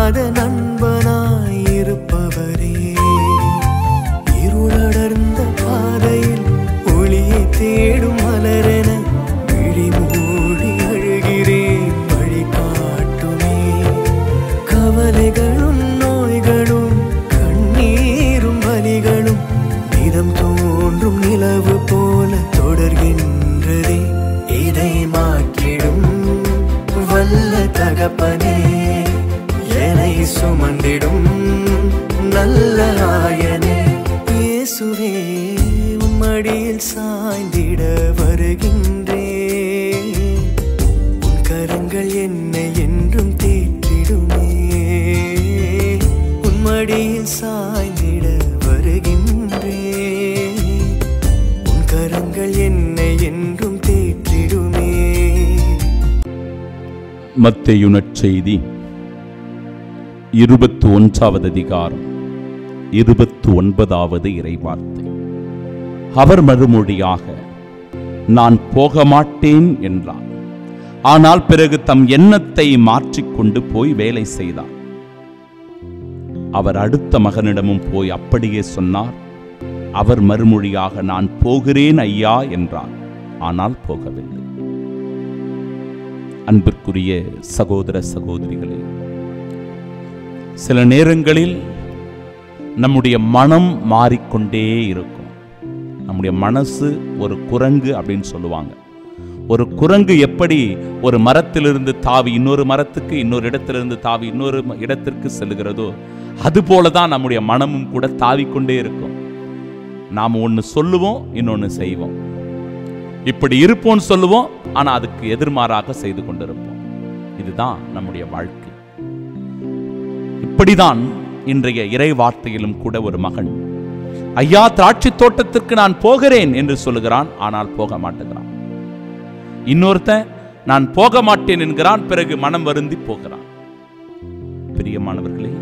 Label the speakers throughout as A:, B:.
A: மாறாத நண்பனாய் இருப்பவரே இருளடர்ந்த பாதையில் ஒளியை தேடும் மலரென விழி மூடி அழுகிறேன் வழி காட்டுமே கவலைகளும் நோய்களும் கண்ணீரும் வலிகளும் நிதம் தோன்றும் நிலவு போல தொடர்கின்றதே இதை மாற்றிடும் வல்ல தகப்பனே என்னை சுமந்திடும் நல்ல ஆயனே இயேசுவே உம்மடியில் சாய்ந்திட வருகின்றே உன் கரங்கள் என்னை என்றும் தேற்றிடுமே உன்மடியில் சாய்ந்திட வருகின்றே உன் கரங்கள் என்னை என்றும் தேற்றிடுமே
B: மத்தேயு நற்செய்தி இருபத்து ஒன்றாவது அதிகாரம் இருபத்து ஒன்பதாவது இறைவார்த்தை அவர் மறுமொழியாக நான் போக மாட்டேன் என்றார் ஆனால் பிறகு தம் எண்ணத்தை மாற்றிக்கொண்டு போய் வேலை செய்தார் அவர் அடுத்த மகனிடமும் போய் அப்படியே சொன்னார் அவர் மறுமொழியாக நான் போகிறேன் ஐயா என்றார் ஆனால் போகவில்லை அன்பிற்குரிய சகோதர சகோதரிகளே சில நேரங்களில் நம்முடைய மனம் மாறிக்கொண்டே இருக்கும் நம்முடைய மனசு ஒரு குரங்கு அப்படின்னு சொல்லுவாங்க ஒரு குரங்கு எப்படி ஒரு மரத்திலிருந்து தாவி இன்னொரு மரத்துக்கு இன்னொரு இடத்திலிருந்து தாவி இன்னொரு ம- இடத்திற்கு செல்கிறதோ அதுபோல தான் நம்முடைய மனமும் கூட தாவிக்கொண்டே இருக்கும் நாம் ஒன்று சொல்லுவோம் இன்னொன்று செய்வோம் இப்படி இருப்போம்னு சொல்லுவோம் ஆனா அதுக்கு எதிர்மாறாக செய்து கொண்டிருப்போம் இதுதான் நம்முடைய வாழ்க்கை இப்படிதான் இன்றைய இறை வார்த்தையிலும் கூட ஒரு மகன் ஐயா திராட்சை தோட்டத்திற்கு நான் போகிறேன் என்று சொல்லுகிறான் ஆனால் போக மாட்டேங்கிறான் இன்னொருத்தன் நான் போக மாட்டேன் என்கிறான் பிறகு மனம் வருந்தி போகிறான் பிரியமானவர்களே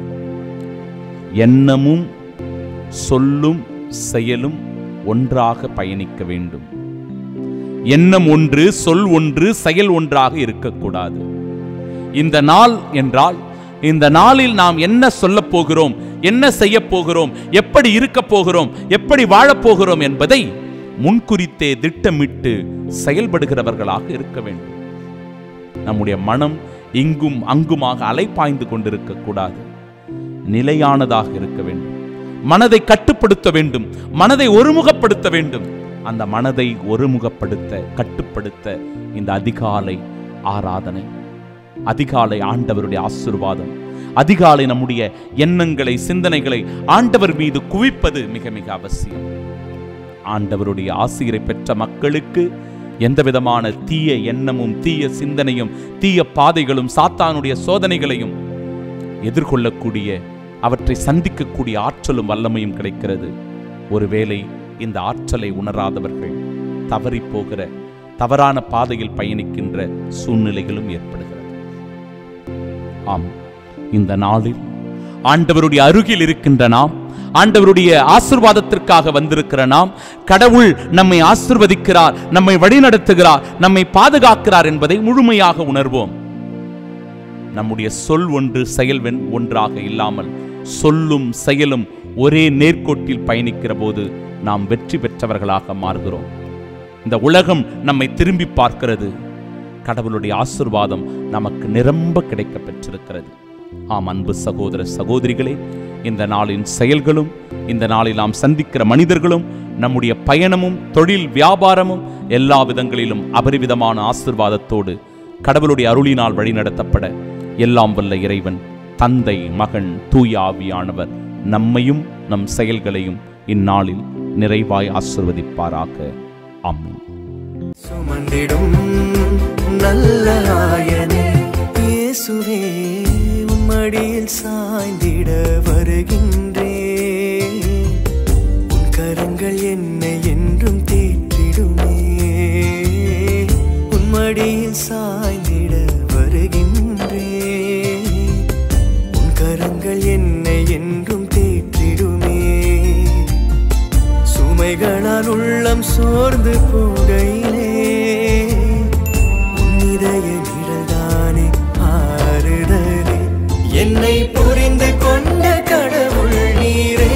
B: எண்ணமும் சொல்லும் செயலும் ஒன்றாக பயணிக்க வேண்டும் எண்ணம் ஒன்று சொல் ஒன்று செயல் ஒன்றாக இருக்கக்கூடாது இந்த நாள் என்றால் இந்த நாளில் நாம் என்ன சொல்லப் போகிறோம் என்ன செய்ய போகிறோம் எப்படி இருக்க போகிறோம் எப்படி வாழப் போகிறோம் என்பதை முன்குறித்தே திட்டமிட்டு செயல்படுகிறவர்களாக இருக்க வேண்டும் நம்முடைய மனம் இங்கும் அங்குமாக அலைப்பாய்ந்து கொண்டிருக்க கூடாது நிலையானதாக இருக்க வேண்டும் மனதை கட்டுப்படுத்த வேண்டும் மனதை ஒருமுகப்படுத்த வேண்டும் அந்த மனதை ஒருமுகப்படுத்த கட்டுப்படுத்த இந்த அதிகாலை ஆராதனை அதிகாலை ஆண்டவருடைய ஆசீர்வாதம் அதிகாலை நம்முடைய எண்ணங்களை சிந்தனைகளை ஆண்டவர் மீது குவிப்பது மிக மிக அவசியம் ஆண்டவருடைய ஆசிரியரை பெற்ற மக்களுக்கு எந்த விதமான தீய எண்ணமும் தீய சிந்தனையும் தீய பாதைகளும் சாத்தானுடைய சோதனைகளையும் எதிர்கொள்ளக்கூடிய அவற்றை சந்திக்கக்கூடிய ஆற்றலும் வல்லமையும் கிடைக்கிறது ஒருவேளை இந்த ஆற்றலை உணராதவர்கள் தவறிப் போகிற தவறான பாதையில் பயணிக்கின்ற சூழ்நிலைகளும் ஏற்படுகிறது ஆம் இந்த நாளில் ஆண்டவருடைய அருகில் இருக்கின்ற நாம் ஆண்டவருடைய ஆசிர்வாதத்திற்காக வந்திருக்கிற நாம் கடவுள் நம்மை ஆசிர்வதிக்கிறார் நம்மை வழிநடத்துகிறார் நம்மை பாதுகாக்கிறார் என்பதை முழுமையாக உணர்வோம் நம்முடைய சொல் ஒன்று செயல் வென்- ஒன்றாக இல்லாமல் சொல்லும் செயலும் ஒரே நேர்கோட்டில் பயணிக்கிற போது நாம் வெற்றி பெற்றவர்களாக மாறுகிறோம் இந்த உலகம் நம்மை திரும்பி பார்க்கிறது கடவுளுடைய ஆசிர்வாதம் நமக்கு நிரம்ப கிடைக்க பெற்றிருக்கிறது ஆம் அன்பு சகோதர சகோதரிகளே இந்த நாளின் செயல்களும் இந்த நாளில் நாம் சந்திக்கிற மனிதர்களும் நம்முடைய பயணமும் தொழில் வியாபாரமும் எல்லா விதங்களிலும் அபரிவிதமான ஆசிர்வாதத்தோடு கடவுளுடைய அருளினால் வழிநடத்தப்பட எல்லாம் வல்ல இறைவன் தந்தை மகன் தூய ஆவியானவர் நம்மையும் நம் செயல்களையும் இந்நாளில் நிறைவாய் ஆசிர்வதிப்பாராக ஆமென்
A: சுமந்திடும் நல்ல ஆயனே இயேசுவே உம்மடியில் சாய்ந்திட வருகின்றே உன் கரங்கள் என்னை என்றும் தேற்றிடுமே உம்மடியில் சாய்ந்திட வருகின்றே உன் கரங்கள் என்னை என்றும் தேற்றிடுமே சுமைகளால் உள்ளம் சோர்ந்து போகையிலே உன் இதய நிழல்தானே ஆறுதலே என்னை என்னை புரிந்து கொண்ட கடவுள் நீரே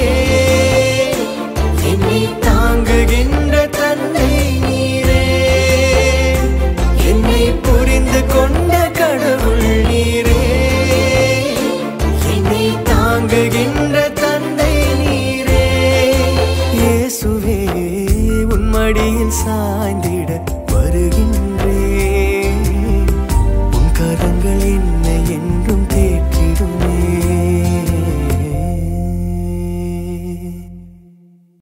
A: என்னை தாங்குகின்ற தந்தை நீரே என்னை புரிந்து கொண்ட கடவுள் நீரே என்னை தாங்குகின்ற தந்தை நீரே இயேசுவே உன் மடியில் சா